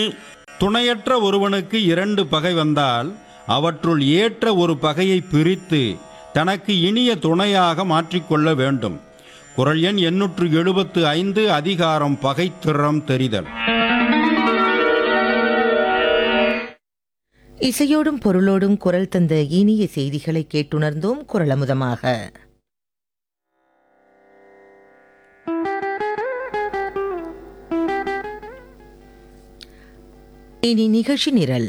துணையற்ற ஒருவனுக்கு இரண்டு பகை வந்தால் அவற்றுள் ஏற்ற ஒரு பகையை பிரித்து தனக்கு இனிய துணையாக மாற்றிக்கொள்ள வேண்டும் குரல் எண் எண்ணூற்று எழுபத்து ஐந்து அதிகாரம் பகைத்திறம் தெரிதல் இசையோடும் பொருளோடும் குரல் தந்த இனிய செய்திகளை கேட்டுணர்ந்தோம் குரலமுதமாக இனி நிகழ்ச்சி நிரல்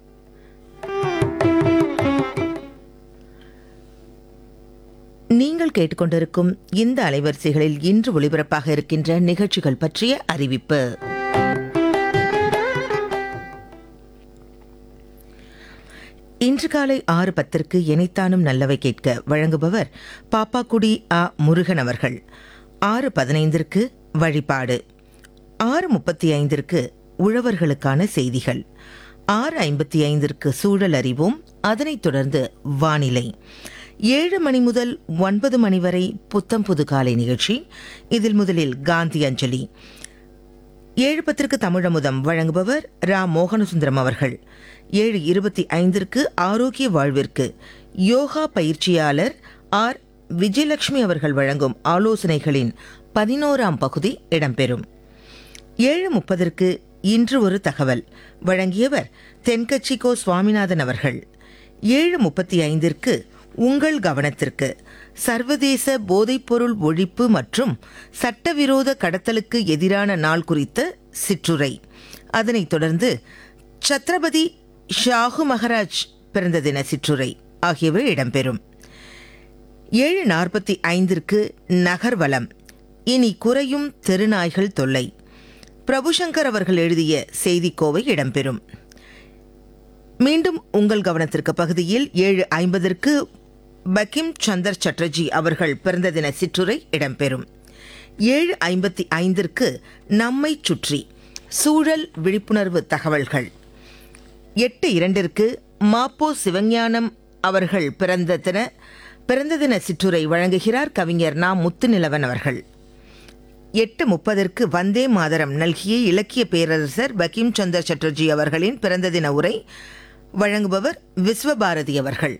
நீங்கள் கேட்டுக்கொண்டிருக்கும் இந்த அலைவரிசைகளில் இன்று ஒளிபரப்பாக இருக்கின்ற நிகழ்ச்சிகள் பற்றிய அறிவிப்பு இன்று காலை ஆறு பத்திற்கு எனைத்தானும் நல்லவை கேட்க வழங்குபவர் பாப்பாக்குடி அ முருகன் அவர்கள் ஆறு பதினைந்திற்கு வழிபாடு ஆறு முப்பத்தி ஐந்திற்கு உழவர்களுக்கான செய்திகள் ஆறு ஐம்பத்தி ஐந்திற்கு சூழல் அறிவோம் அதனைத் தொடர்ந்து வானிலை ஏழு மணி முதல் ஒன்பது மணி வரை புத்தம் புது காலை நிகழ்ச்சி இதில் முதலில் காந்தி அஞ்சலி ஏழு பத்திற்கு தமிழமுதம் வழங்குபவர் ரா மோகனசுந்தரம் அவர்கள் ஏழு இருபத்தி ஐந்திற்கு ஆரோக்கிய வாழ்விற்கு யோகா பயிற்சியாளர் ஆர் விஜயலட்சுமி அவர்கள் வழங்கும் ஆலோசனைகளின் பதினோராம் பகுதி இடம்பெறும் ஏழு முப்பதற்கு இன்று ஒரு தகவல் வழங்கியவர் தென்கட்சி கோ சுவாமிநாதன் அவர்கள் ஏழு முப்பத்தி ஐந்திற்கு உங்கள் கவனத்திற்கு சர்வதேச போதைப்பொருள் ஒழிப்பு மற்றும் சட்டவிரோத கடத்தலுக்கு எதிரான நாள் குறித்த சிற்றுரை அதனைத் தொடர்ந்து சத்ரபதி ஷாஹு மகராஜ் பிறந்த தின சிற்றுரை ஆகியவை இடம்பெறும் ஏழு நாற்பத்தி ஐந்திற்கு நகர்வலம் இனி குறையும் தெருநாய்கள் தொல்லை பிரபுசங்கர் அவர்கள் எழுதிய செய்திக்கோவை இடம்பெறும் மீண்டும் உங்கள் கவனத்திற்கு பகுதியில் ஏழு ஐம்பதற்கு பக்கிம் சந்தர் சட்டர்ஜி அவர்கள் பிறந்த தின சிற்றுரை இடம்பெறும் ஏழு ஐம்பத்தி ஐந்திற்கு நம்மை சுற்றி சூழல் விழிப்புணர்வு தகவல்கள் எட்டு இரண்டிற்கு மாப்போ சிவஞானம் அவர்கள் பிறந்த தின பிறந்த தின சிற்றுரை வழங்குகிறார் கவிஞர் நா முத்துநிலவன் அவர்கள் எட்டு முப்பதற்கு வந்தே மாதரம் நல்கிய இலக்கிய பேரரசர் பகிம் சந்தர் சட்டர்ஜி அவர்களின் பிறந்த தின உரை வழங்குபவர் விஸ்வபாரதி அவர்கள்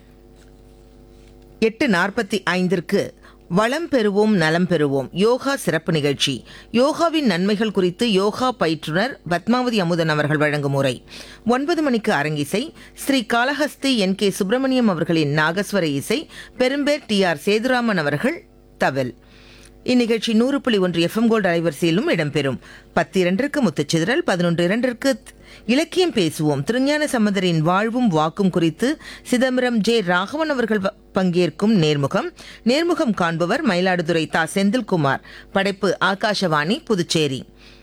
எட்டு நாற்பத்தி ஐந்திற்கு வளம் பெறுவோம் நலம் பெறுவோம் யோகா சிறப்பு நிகழ்ச்சி யோகாவின் நன்மைகள் குறித்து யோகா பயிற்றுனர் பத்மாவதி அமுதன் அவர்கள் வழங்கும் உரை ஒன்பது மணிக்கு அரங்கிசை ஸ்ரீ காளஹஸ்தி என் கே சுப்பிரமணியம் அவர்களின் நாகஸ்வர இசை பெரும்பேர் டி ஆர் சேதுராமன் அவர்கள் தவில் இந்நிகழ்ச்சி நூறு புள்ளி ஒன்று எஃப்எம் கோல்டு அலைவரிசையிலும் இடம்பெறும் பத்து இரண்டிற்கு முத்துச்சிதறல் பதினொன்று இரண்டிற்கு இலக்கியம் பேசுவோம் திருஞான சம்பந்தரின் வாழ்வும் வாக்கும் குறித்து சிதம்பரம் ஜே ராகவன் அவர்கள் வ- பங்கேற்கும் நேர்முகம் நேர்முகம் காண்பவர் மயிலாடுதுறை தா செந்தில்குமார் படைப்பு ஆகாஷவாணி புதுச்சேரி